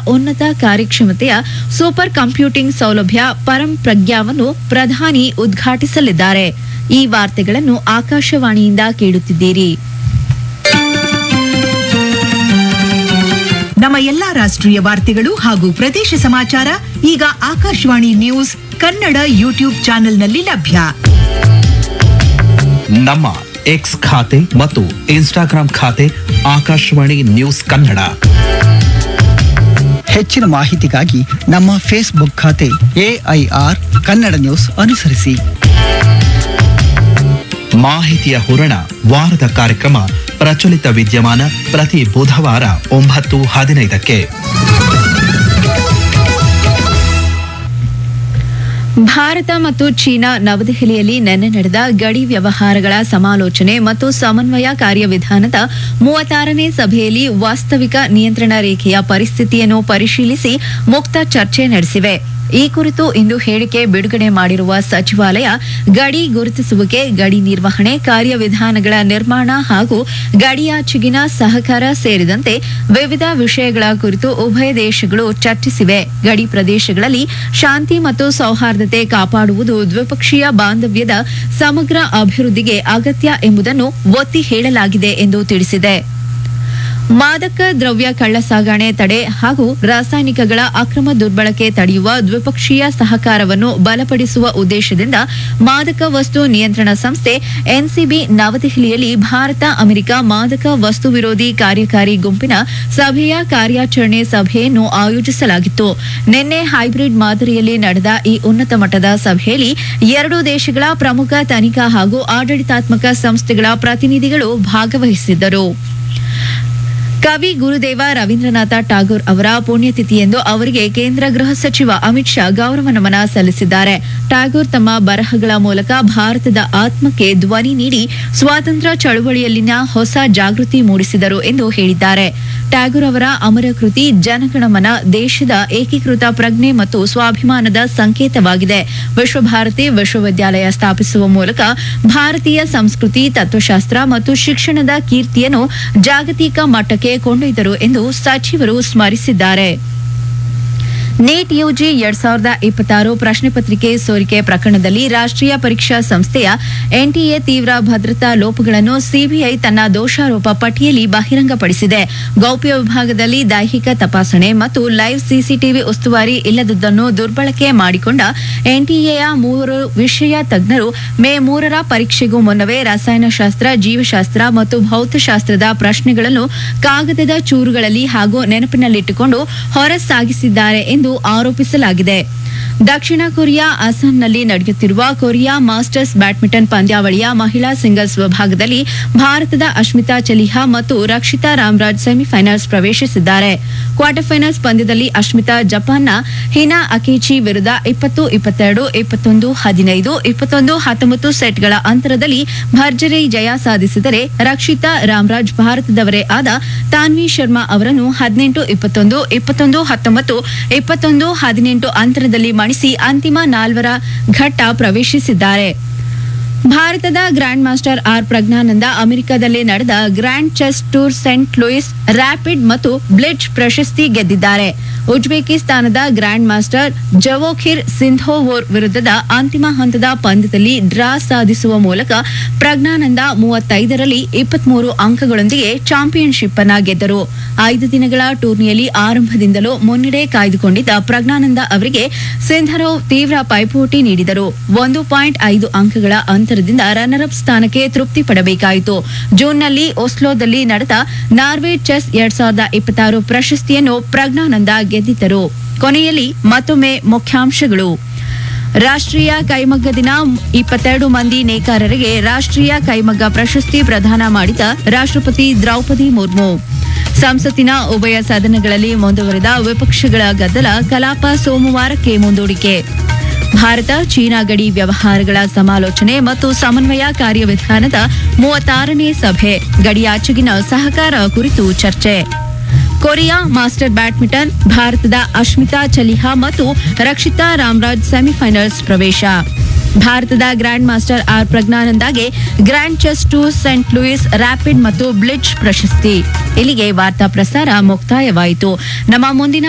ಉನ್ನತ ಕಾರ್ಯಕ್ಷಮತೆಯ super computing ಸೌಲಭ್ಯ ಪರಂ ಪ್ರಜ್ಞಾವನ್ನು ಪ್ರಧಾನಿ ಉದ್ಘಾಟಿಸಲಿದ್ದಾರೆ ಈ ವಾರ್ತೆಗಳನ್ನು ಆಕಾಶವಾಣಿಯಿಂದ ಕೇಳುತ್ತಿದ್ದೀರಿ ನಮ್ಮ ಎಲ್ಲಾ ರಾಷ್ಟ್ರೀಯ ವಾರ್ತೆಗಳು ಹಾಗೂ ಪ್ರದೇಶ ಸಮಾಚಾರ ಈಗ ಆಕಾಶವಾಣಿ ನ್ಯೂಸ್ ಕನ್ನಡ ಯೂಟ್ಯೂಬ್ ಚಾನೆಲ್ನಲ್ಲಿ ಲಭ್ಯ ನಮ್ಮ ಎಕ್ಸ್ ಖಾತೆ ಮತ್ತು ಇನ್ಸ್ಟಾಗ್ರಾಂ ಖಾತೆ ಆಕಾಶವಾಣಿ ನ್ಯೂಸ್ ಕನ್ನಡ ಹೆಚ್ಚಿನ ಮಾಹಿತಿಗಾಗಿ ನಮ್ಮ ಫೇಸ್ಬುಕ್ ಖಾತೆ ಎಐಆರ್ ಕನ್ನಡ ನ್ಯೂಸ್ ಅನುಸರಿಸಿ ಮಾಹಿತಿಯ ಹೂರಣ ವಾರದ ಕಾರ್ಯಕ್ರಮ ಪ್ರಚಲಿತ ವಿದ್ಯಮಾನ ಪ್ರತಿ ಬುಧವಾರ ಒಂಬತ್ತು ಹದಿನೈದಕ್ಕೆ ಭಾರತ ಮತ್ತು ಚೀನಾ ನವದೆಹಲಿಯಲ್ಲಿ ನಿನ್ನೆ ನಡೆದ ಗಡಿ ವ್ಯವಹಾರಗಳ ಸಮಾಲೋಚನೆ ಮತ್ತು ಸಮನ್ವಯ ಕಾರ್ಯವಿಧಾನದ ಮೂವತ್ತಾರನೇ ಸಭೆಯಲ್ಲಿ ವಾಸ್ತವಿಕ ನಿಯಂತ್ರಣ ರೇಖೆಯ ಪರಿಸ್ಥಿತಿಯನ್ನು ಪರಿಶೀಲಿಸಿ ಮುಕ್ತ ಚರ್ಚೆ ನಡೆಸಿವೆ ಈ ಕುರಿತು ಇಂದು ಹೇಳಿಕೆ ಬಿಡುಗಡೆ ಮಾಡಿರುವ ಸಚಿವಾಲಯ ಗಡಿ ಗುರುತಿಸುವಿಕೆ ಗಡಿ ನಿರ್ವಹಣೆ ಕಾರ್ಯವಿಧಾನಗಳ ನಿರ್ಮಾಣ ಹಾಗೂ ಗಡಿಯಾಚೆಗಿನ ಸಹಕಾರ ಸೇರಿದಂತೆ ವಿವಿಧ ವಿಷಯಗಳ ಕುರಿತು ಉಭಯ ದೇಶಗಳು ಚರ್ಚಿಸಿವೆ ಗಡಿ ಪ್ರದೇಶಗಳಲ್ಲಿ ಶಾಂತಿ ಮತ್ತು ಸೌಹಾರ್ದತೆ ಕಾಪಾಡುವುದು ದ್ವಿಪಕ್ಷೀಯ ಬಾಂಧವ್ಯದ ಸಮಗ್ರ ಅಭಿವೃದ್ಧಿಗೆ ಅಗತ್ಯ ಎಂಬುದನ್ನು ಒತ್ತಿ ಹೇಳಲಾಗಿದೆ ಎಂದು ತಿಳಿಸಿದೆ ಮಾದಕ ದ್ರವ್ಯ ಕಳ್ಳಸಾಗಣೆ ತಡೆ ಹಾಗೂ ರಾಸಾಯನಿಕಗಳ ಅಕ್ರಮ ದುರ್ಬಳಕೆ ತಡೆಯುವ ದ್ವಿಪಕ್ಷೀಯ ಸಹಕಾರವನ್ನು ಬಲಪಡಿಸುವ ಉದ್ದೇಶದಿಂದ ಮಾದಕ ವಸ್ತು ನಿಯಂತ್ರಣ ಸಂಸ್ಥೆ ಎನ್ಸಿಬಿ ನವದೆಹಲಿಯಲ್ಲಿ ಭಾರತ ಅಮೆರಿಕ ಮಾದಕ ವಸ್ತು ವಿರೋಧಿ ಕಾರ್ಯಕಾರಿ ಗುಂಪಿನ ಸಭೆಯ ಕಾರ್ಯಾಚರಣೆ ಸಭೆಯನ್ನು ಆಯೋಜಿಸಲಾಗಿತ್ತು ನಿನ್ನೆ ಹೈಬ್ರಿಡ್ ಮಾದರಿಯಲ್ಲಿ ನಡೆದ ಈ ಉನ್ನತ ಮಟ್ಟದ ಸಭೆಯಲ್ಲಿ ಎರಡೂ ದೇಶಗಳ ಪ್ರಮುಖ ತನಿಖಾ ಹಾಗೂ ಆಡಳಿತಾತ್ಮಕ ಸಂಸ್ಥೆಗಳ ಪ್ರತಿನಿಧಿಗಳು ಭಾಗವಹಿಸಿದ್ದರು ಕವಿ ಗುರುದೇವ ರವೀಂದ್ರನಾಥ ಟಾಗೋರ್ ಅವರ ಪುಣ್ಯತಿಥಿಯೆಂದು ಅವರಿಗೆ ಕೇಂದ್ರ ಗೃಹ ಸಚಿವ ಅಮಿತ್ ಶಾ ಗೌರವ ನಮನ ಸಲ್ಲಿಸಿದ್ದಾರೆ ಟಾಗೋರ್ ತಮ್ಮ ಬರಹಗಳ ಮೂಲಕ ಭಾರತದ ಆತ್ಮಕ್ಕೆ ಧ್ವನಿ ನೀಡಿ ಸ್ವಾತಂತ್ರ್ಯ ಚಳುವಳಿಯಲ್ಲಿನ ಹೊಸ ಜಾಗೃತಿ ಮೂಡಿಸಿದರು ಎಂದು ಹೇಳಿದ್ದಾರೆ ಟ್ಯಾಗೋರ್ ಅವರ ಅಮರ ಕೃತಿ ಜನಗಣಮನ ದೇಶದ ಏಕೀಕೃತ ಪ್ರಜ್ಞೆ ಮತ್ತು ಸ್ವಾಭಿಮಾನದ ಸಂಕೇತವಾಗಿದೆ ವಿಶ್ವಭಾರತಿ ವಿಶ್ವವಿದ್ಯಾಲಯ ಸ್ಥಾಪಿಸುವ ಮೂಲಕ ಭಾರತೀಯ ಸಂಸ್ಕೃತಿ ತತ್ವಶಾಸ್ತ್ರ ಮತ್ತು ಶಿಕ್ಷಣದ ಕೀರ್ತಿಯನ್ನು ಜಾಗತಿಕ ಮಟ್ಟಕ್ಕೆ ಕೊಂಡೊಯ್ದರು ಎಂದು ಸಚಿವರು ಸ್ಮರಿಸಿದ್ದಾರೆ ನೀಟ್ ಯುಜಿ ಎರಡ್ ಸಾವಿರದ ಇಪ್ಪತ್ತಾರು ಪ್ರಶ್ನೆ ಪತ್ರಿಕೆ ಸೋರಿಕೆ ಪ್ರಕರಣದಲ್ಲಿ ರಾಷ್ಟ್ರೀಯ ಪರೀಕ್ಷಾ ಸಂಸ್ಥೆಯ ಎನ್ಟಿಎ ತೀವ್ರ ಭದ್ರತಾ ಲೋಪಗಳನ್ನು ಸಿಬಿಐ ತನ್ನ ದೋಷಾರೋಪ ಪಟ್ಟಿಯಲ್ಲಿ ಬಹಿರಂಗಪಡಿಸಿದೆ ಗೌಪ್ಯ ವಿಭಾಗದಲ್ಲಿ ದೈಹಿಕ ತಪಾಸಣೆ ಮತ್ತು ಲೈವ್ ಸಿಸಿಟಿವಿ ಉಸ್ತುವಾರಿ ಇಲ್ಲದುದನ್ನು ದುರ್ಬಳಕೆ ಮಾಡಿಕೊಂಡ ಎನ್ಟಿಎಯ ಮೂವರು ವಿಷಯ ತಜ್ಞರು ಮೇ ಮೂರರ ಪರೀಕ್ಷೆಗೂ ಮುನ್ನವೇ ರಸಾಯನಶಾಸ್ತ್ರ ಜೀವಶಾಸ್ತ್ರ ಮತ್ತು ಭೌತಶಾಸ್ತ್ರದ ಪ್ರಶ್ನೆಗಳನ್ನು ಕಾಗದದ ಚೂರುಗಳಲ್ಲಿ ಹಾಗೂ ನೆನಪಿನಲ್ಲಿಟ್ಟುಕೊಂಡು ಹೊರಸಾಗಿಸಿದ್ದಾರೆ ಎಂದು ಆರೋಪಿಸಲಾಗಿದೆ ದಕ್ಷಿಣ ಕೊರಿಯಾ ಅಸ್ಸಾಂನಲ್ಲಿ ನಡೆಯುತ್ತಿರುವ ಕೊರಿಯಾ ಮಾಸ್ಟರ್ಸ್ ಬ್ಯಾಡ್ಮಿಂಟನ್ ಪಂದ್ಯಾವಳಿಯ ಮಹಿಳಾ ಸಿಂಗಲ್ಸ್ ವಿಭಾಗದಲ್ಲಿ ಭಾರತದ ಅಶ್ಮಿತಾ ಚಲಿಹಾ ಮತ್ತು ರಕ್ಷಿತಾ ರಾಮ್ರಾಜ್ ಸೆಮಿಫೈನಲ್ಸ್ ಪ್ರವೇಶಿಸಿದ್ದಾರೆ ಕ್ವಾರ್ಟರ್ ಫೈನಲ್ಸ್ ಪಂದ್ಯದಲ್ಲಿ ಅಶ್ಮಿತಾ ಜಪಾನ್ನ ಹಿನಾ ಅಕೇಚಿ ವಿರುದ್ಧ ಇಪ್ಪತ್ತು ಇಪ್ಪತ್ತೆರಡು ಇಪ್ಪತ್ತೊಂದು ಹದಿನೈದು ಇಪ್ಪತ್ತೊಂದು ಹತ್ತೊಂಬತ್ತು ಸೆಟ್ಗಳ ಅಂತರದಲ್ಲಿ ಭರ್ಜರಿ ಜಯ ಸಾಧಿಸಿದರೆ ರಕ್ಷಿತಾ ರಾಮ್ರಾಜ್ ಭಾರತದವರೇ ಆದ ತಾನ್ವಿ ಶರ್ಮಾ ಅವರನ್ನು ಹದಿನೆಂಟು ಇಪ್ಪತ್ತೊಂದು ಇಪ್ಪತ್ತೊಂದು ಹತ್ತೊಂಬತ್ತು ಇಪ್ಪತ್ತೊಂದು ಹದಿನೆಂಟು ಅಂತರದಲ್ಲಿ ಮಣಿಸಿ ಅಂತಿಮ ನಾಲ್ವರ ಘಟ್ಟ ಪ್ರವೇಶಿಸಿದ್ದಾರೆ ಭಾರತದ ಗ್ರ್ಯಾಂಡ್ ಮಾಸ್ಟರ್ ಆರ್ ಪ್ರಜ್ಞಾನಂದ ಅಮೆರಿಕದಲ್ಲಿ ನಡೆದ grand chess tour Saint Louis rapid ಮತ್ತು ಬ್ಲಿಡ್ಜ್ ಪ್ರಶಸ್ತಿ ಗೆದ್ದಿದ್ದಾರೆ ಉಜ್ಬೇಕಿಸ್ತಾನದ ಗ್ರ್ಯಾಂಡ್ ಮಾಸ್ಟರ್ ಜವೋಖಿರ್ ಸಿಂಧೋವೋರ್ ವಿರುದ್ಧದ ಅಂತಿಮ ಹಂತದ ಪಂದ್ಯದಲ್ಲಿ ಡ್ರಾ ಸಾಧಿಸುವ ಮೂಲಕ ಪ್ರಜ್ಞಾನಂದ ಮೂವತ್ತೈದರಲ್ಲಿ ಇಪ್ಪತ್ಮೂರು ಅಂಕಗಳೊಂದಿಗೆ ಚಾಂಪಿಯನ್ಶಿಪ್ ಅನ್ನ ಗೆದ್ದರು ಐದು ದಿನಗಳ ಟೂರ್ನಿಯಲ್ಲಿ ಆರಂಭದಿಂದಲೂ ಮುನ್ನಡೆ ಕಾಯ್ದುಕೊಂಡಿದ್ದ ಪ್ರಜ್ಞಾನಂದ ಅವರಿಗೆ ಸಿಂಧರೋವ್ ತೀವ್ರ ಪೈಪೋಟಿ ನೀಡಿದರು ಒಂದು ಪಾಯಿಂಟ್ ಐದು ಅಂಕಗಳ ಅಂತರದಿಂದ ರನ್ನರ್ ಅಪ್ ಸ್ಥಾನಕ್ಕೆ ತೃಪ್ತಿ ಪಡಬೇಕಾಯಿತು ಜೂನ್ನಲ್ಲಿ ಒಸ್ಲೋದಲ್ಲಿ ನಡೆದ ನಾರ್ವೆ ಚೆಸ್ ಎರಡ್ ಸಾವಿರದ ಇಪ್ಪತ್ತಾರು ಪ್ರಶಸ್ತಿಯನ್ನು ಪ್ರಜ್ಞಾನಂದ ಗೆದ್ದಿದ್ದರು ಕೊನೆಯಲ್ಲಿ ಮತ್ತೊಮ್ಮೆ ಮುಖ್ಯಾಂಶಗಳು ರಾಷ್ಟ್ರೀಯ ಕೈಮಗ್ಗ ದಿನ ಇಪ್ಪತ್ತೆರಡು ಮಂದಿ ನೇಕಾರರಿಗೆ ರಾಷ್ಟ್ರೀಯ ಕೈಮಗ್ಗ ಪ್ರಶಸ್ತಿ ಪ್ರದಾನ ಮಾಡಿದ ರಾಷ್ಟ್ರಪತಿ ದ್ರೌಪದಿ ಮುರ್ಮು ಸಂಸತ್ತಿನ ಉಭಯ ಸದನಗಳಲ್ಲಿ ಮುಂದುವರೆದ ವಿಪಕ್ಷಗಳ ಗದ್ದಲ ಕಲಾಪ ಸೋಮವಾರಕ್ಕೆ ಮುಂದೂಡಿಕೆ ಭಾರತ ಚೀನಾ ಗಡಿ ವ್ಯವಹಾರಗಳ ಸಮಾಲೋಚನೆ ಮತ್ತು ಸಮನ್ವಯ ಕಾರ್ಯವಿಧಾನದ ಮೂವತ್ತಾರನೇ ಸಭೆ ಗಡಿಯಾಚೆಗಿನ ಸಹಕಾರ ಕುರಿತು ಚರ್ಚೆ ಕೊರಿಯಾ ಮಾಸ್ಟರ್ ಬ್ಯಾಡ್ಮಿಂಟನ್ ಭಾರತದ ಅಶ್ಮಿತಾ ಚಲಿಹಾ ಮತ್ತು ರಕ್ಷಿತಾ ರಾಮ್ರಾಜ್ ಸೆಮಿಫೈನಲ್ಸ್ ಪ್ರವೇಶ ಭಾರತದ ಗ್ರ್ಯಾಂಡ್ ಮಾಸ್ಟರ್ ಆರ್ ಪ್ರಜ್ಞಾನಂದಾಗೆ grand chess tour Saint Louis rapid ಮತ್ತು ಬ್ಲಿಡ್ಜ್ ಪ್ರಶಸ್ತಿ ಇಲ್ಲಿಗೆ ವಾರ್ತಾ ಪ್ರಸಾರ ಮುಕ್ತಾಯವಾಯಿತು ನಮ್ಮ ಮುಂದಿನ